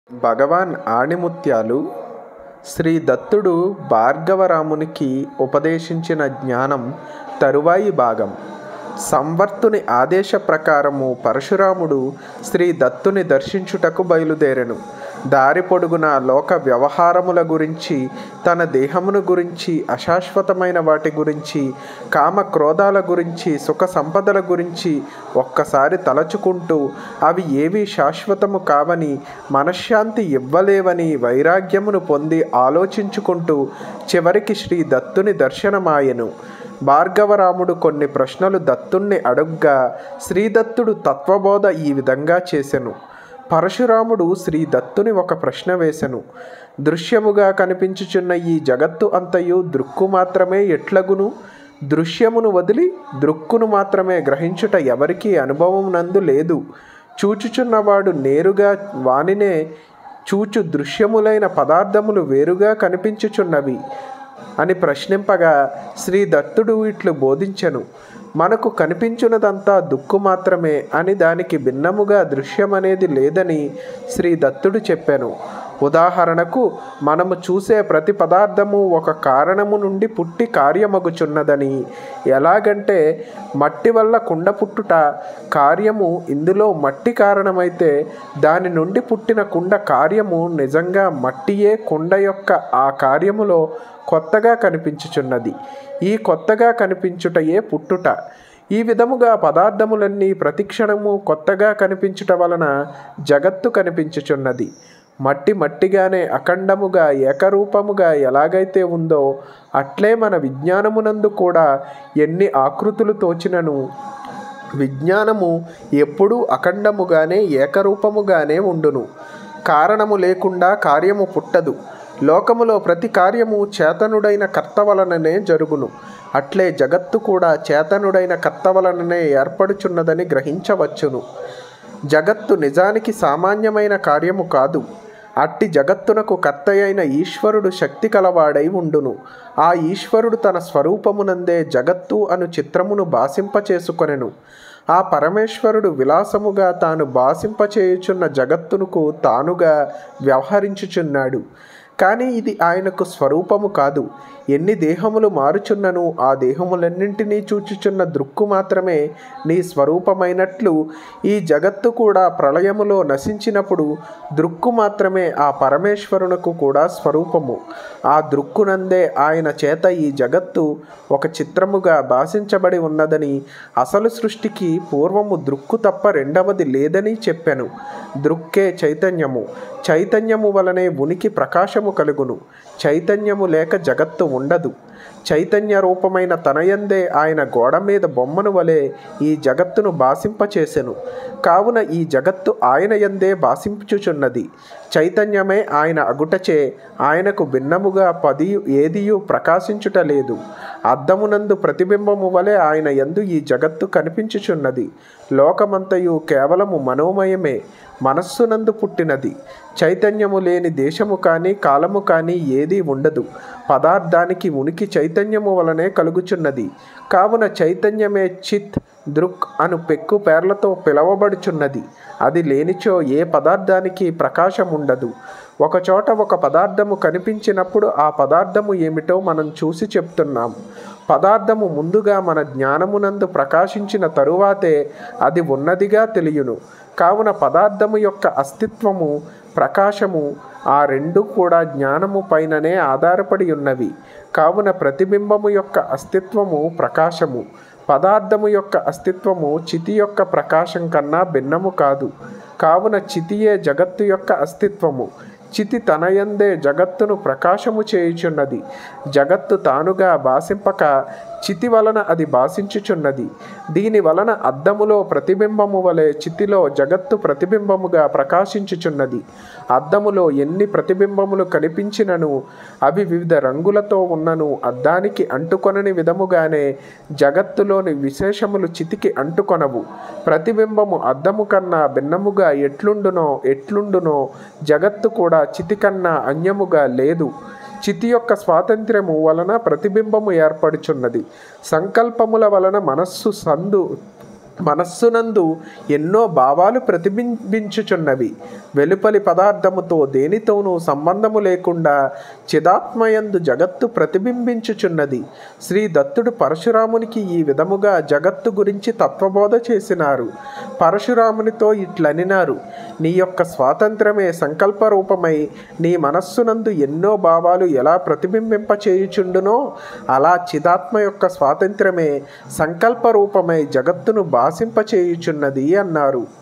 భగవాన్ ఆణిముత్యాలు శ్రీ దత్తుడు భార్గవరామునికి ఉపదేశించిన జ్ఞానం తరువాయి భాగం సంవర్తుని ఆదేశ ప్రకారము పరశురాముడు శ్రీ దత్తుని దర్శించుటకు బయలుదేరెను దారి పొడుగున లోక వ్యవహారముల గురించి తన దేహమును గురించి అశాశ్వతమైన వాటి గురించి కామ క్రోధాల గురించి సుఖ సంపదల గురించి ఒక్కసారి తలచుకుంటూ అవి ఏవి శాశ్వతము కావని మనశ్శాంతి ఇవ్వలేవని వైరాగ్యమును పొంది ఆలోచించుకుంటూ చివరికి శ్రీ దత్తుని దర్శనమాయెను భార్గవరాముడు కొన్ని ప్రశ్నలు దత్తుణ్ణి అడుగ్గా శ్రీదత్తుడు తత్వబోధ ఈ విధంగా చేసెను పరశురాముడు శ్రీ దత్తుని ఒక ప్రశ్న వేసెను దృశ్యముగా కనిపించుచున్న ఈ జగత్తు అంతయు దృక్కు మాత్రమే ఎట్లగును దృశ్యమును వదిలి దృక్కును మాత్రమే గ్రహించుట ఎవరికీ అనుభవం నందు లేదు చూచుచున్నవాడు నేరుగా వానినే చూచు దృశ్యములైన పదార్థములు వేరుగా కనిపించుచున్నవి అని ప్రశ్నింపగా శ్రీ దత్తుడు ఇట్లు బోధించెను మనకు కనిపించున్నదంతా దుక్కు మాత్రమే అని దానికి భిన్నముగా దృశ్యమనేది లేదని శ్రీ దత్తుడు చెప్పాను ఉదాహరణకు మనము చూసే ప్రతి పదార్థము ఒక కారణము నుండి పుట్టి కార్యమగుచున్నదని ఎలాగంటే మట్టి వల్ల కుండ పుట్టుట కార్యము ఇందులో మట్టి కారణమైతే దాని నుండి పుట్టిన కుండ కార్యము నిజంగా మట్టియే కుండ యొక్క ఆ కార్యములో కొత్తగా కనిపించుచున్నది ఈ కొత్తగా కనిపించుటయే పుట్టుట ఈ విధముగా పదార్థములన్నీ ప్రతిక్షణము కొత్తగా కనిపించుట వలన జగత్తు కనిపించుచున్నది మట్టి మట్టిగానే అఖండముగా ఏకరూపముగా ఎలాగైతే ఉందో అట్లే మన విజ్ఞానమునందు కూడా ఎన్ని ఆకృతులు తోచినను విజ్ఞానము ఎప్పుడూ అఖండముగానే ఏకరూపముగానే ఉండును కారణము లేకుండా కార్యము పుట్టదు లోకములో ప్రతి కార్యము చేతనుడైన కర్త వలననే జరుగును అట్లే జగత్తు కూడా చేతనుడైన కర్త వలననే ఏర్పడుచున్నదని గ్రహించవచ్చును జగత్తు నిజానికి సామాన్యమైన కార్యము కాదు అట్టి జగత్తునకు కర్త అయిన ఈశ్వరుడు శక్తి కలవాడై ఉండును ఆ ఈశ్వరుడు తన స్వరూపమునందే జగత్తు అను చిత్రమును భాసింపచేసుకొనెను ఆ పరమేశ్వరుడు విలాసముగా తాను భాసింపచేయుచున్న జగత్తునకు తానుగా వ్యవహరించుచున్నాడు కానీ ఇది ఆయనకు స్వరూపము కాదు ఎన్ని దేహములు మారుచున్నను ఆ దేహములన్నింటినీ చూచుచున్న దృక్కు మాత్రమే నీ స్వరూపమైనట్లు ఈ జగత్తు కూడా ప్రళయములో నశించినప్పుడు దృక్కు మాత్రమే ఆ పరమేశ్వరునకు కూడా స్వరూపము ఆ దృక్కునందే ఆయన చేత ఈ జగత్తు ఒక చిత్రముగా భాషించబడి ఉన్నదని అసలు సృష్టికి పూర్వము దృక్కు తప్ప రెండవది లేదని చెప్పాను దృక్కే చైతన్యము చైతన్యము వలనే ఉనికి ప్రకాశము కలుగును చైతన్యము లేక జగత్తు ఉండదు చైతన్య రూపమైన తనయందే ఆయన గోడ మీద బొమ్మను వలె ఈ జగత్తును భాషింపచేసెను కావున ఈ జగత్తు ఆయన యందే భాషించుచున్నది చైతన్యమే ఆయన అగుటచే ఆయనకు భిన్నముగా పదియు ఏదియు ప్రకాశించుట లేదు అద్దమునందు ప్రతిబింబము వలె ఆయన యందు ఈ జగత్తు కనిపించుచున్నది లోకమంతయు కేవలము మనోమయమే మనస్సునందు పుట్టినది చైతన్యము లేని దేశము కానీ కాలము కానీ ఏదీ ఉండదు పదార్థానికి ఉనికి చైతన్యము వలనే కలుగుచున్నది కావున చైతన్యమే చిత్ దృక్ అను పెక్కు పేర్లతో పిలవబడుచున్నది అది లేనిచో ఏ పదార్థానికి ప్రకాశం ఉండదు ఒకచోట ఒక పదార్థము కనిపించినప్పుడు ఆ పదార్థము ఏమిటో మనం చూసి చెప్తున్నాం పదార్థము ముందుగా మన జ్ఞానమునందు ప్రకాశించిన తరువాతే అది ఉన్నదిగా తెలియను కావున పదార్థము యొక్క అస్తిత్వము ప్రకాశము ఆ రెండు కూడా జ్ఞానము పైననే ఆధారపడి ఉన్నవి కావున ప్రతిబింబము యొక్క అస్తిత్వము ప్రకాశము పదార్థము యొక్క అస్తిత్వము చితి యొక్క ప్రకాశం కన్నా భిన్నము కాదు కావున చితియే జగత్తు యొక్క అస్తిత్వము చితి తనయందే జగత్తును ప్రకాశము చేయుచున్నది జగత్తు తానుగా భాషింపక చితి వలన అది భాషించుచున్నది దీని వలన అద్దములో ప్రతిబింబము వలె చితిలో జగత్తు ప్రతిబింబముగా ప్రకాశించుచున్నది అద్దములో ఎన్ని ప్రతిబింబములు కనిపించినను అవి వివిధ రంగులతో ఉన్నను అద్దానికి అంటుకొనని విధముగానే జగత్తులోని విశేషములు చితికి అంటుకొనవు ప్రతిబింబము అద్దము కన్నా భిన్నముగా ఎట్లుండునో ఎట్లుండునో జగత్తు కూడా చితి కన్నా అన్యముగా లేదు చితి యొక్క స్వాతంత్ర్యము వలన ప్రతిబింబము ఏర్పడుచున్నది సంకల్పముల వలన మనస్సు సందు మనస్సునందు ఎన్నో భావాలు ప్రతిబింబించుచున్నవి వెలుపలి పదార్థముతో దేనితోనూ సంబంధము లేకుండా చిదాత్మయందు జగత్తు ప్రతిబింబించుచున్నది శ్రీ దత్తుడు పరశురామునికి ఈ విధముగా జగత్తు గురించి తత్వబోధ చేసినారు పరశురామునితో ఇట్లనినారు నీ యొక్క స్వాతంత్రమే సంకల్ప రూపమై నీ మనస్సునందు ఎన్నో భావాలు ఎలా ప్రతిబింబింప చేయుచుండునో అలా చిదాత్మ యొక్క స్వాతంత్రమే సంకల్ప రూపమై జగత్తును భాషింపచేయుచున్నది అన్నారు